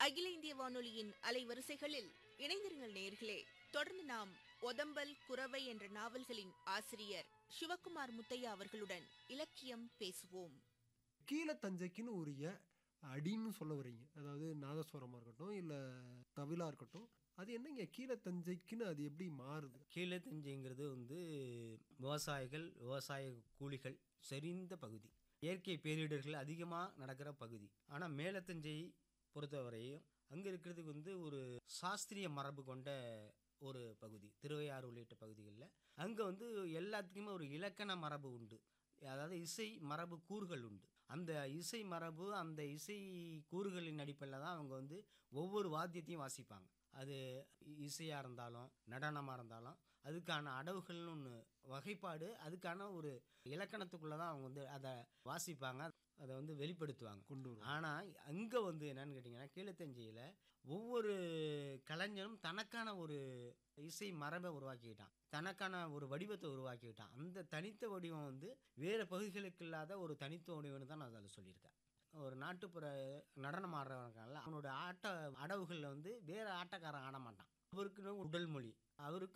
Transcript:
அகில இந்திய வானொலியின் அலைவரிசைகளில் இணைந்திருங்கள் நேர்களே தொடர்ந்து நாம் ஒதம்பல் குரவை என்ற நாவல்களின் ஆசிரியர் சிவகுமார் முத்தையா அவர்களுடன் இலக்கியம் பேசுவோம் கீழத்தஞ்சைக்குன்னு உரிய அடின்னு சொல்ல வரீங்க அதாவது நாதஸ்வரமாக இருக்கட்டும் இல்லை தவிலா இருக்கட்டும் அது என்னங்க கீழத்தஞ்சைக்குன்னு அது எப்படி மாறுது கீழத்தஞ்சைங்கிறது வந்து விவசாயிகள் விவசாய கூலிகள் செறிந்த பகுதி இயற்கை பேரிடர்கள் அதிகமாக நடக்கிற பகுதி ஆனால் மேலத்தஞ்சை பொறுத்தவரையும் அங்கே இருக்கிறதுக்கு வந்து ஒரு சாஸ்திரிய மரபு கொண்ட ஒரு பகுதி திருவையாறு உள்ளிட்ட பகுதிகளில் அங்கே வந்து எல்லாத்துக்குமே ஒரு இலக்கண மரபு உண்டு அதாவது இசை மரபு கூறுகள் உண்டு அந்த இசை மரபு அந்த இசை கூறுகளின் அடிப்படையில் தான் அவங்க வந்து ஒவ்வொரு வாத்தியத்தையும் வாசிப்பாங்க அது இசையாக இருந்தாலும் நடனமாக இருந்தாலும் அதுக்கான அடவுகள்னு ஒன்று வகைப்பாடு அதுக்கான ஒரு இலக்கணத்துக்குள்ளே தான் அவங்க வந்து அதை வாசிப்பாங்க அதை வந்து வெளிப்படுத்துவாங்க கொண்டு வரும் ஆனால் அங்கே வந்து என்னன்னு கேட்டிங்கன்னா கீழத்தஞ்சையில் ஒவ்வொரு கலைஞரும் தனக்கான ஒரு இசை மரபை உருவாக்கிக்கிட்டான் தனக்கான ஒரு வடிவத்தை உருவாக்கிக்கிட்டான் அந்த தனித்த வடிவம் வந்து வேறு பகுதிகளுக்கு இல்லாத ஒரு தனித்த வடிவம்னு தான் நான் அதில் சொல்லியிருக்கேன் ஒரு நாட்டுப்புற நடனம் ஆடுறவனுக்கால அவனோட ஆட்ட அடவுகளில் வந்து வேறு ஆட்டக்காரன் ஆட மாட்டான் அவருக்குன்னு உடல் மொழி அவருக்கு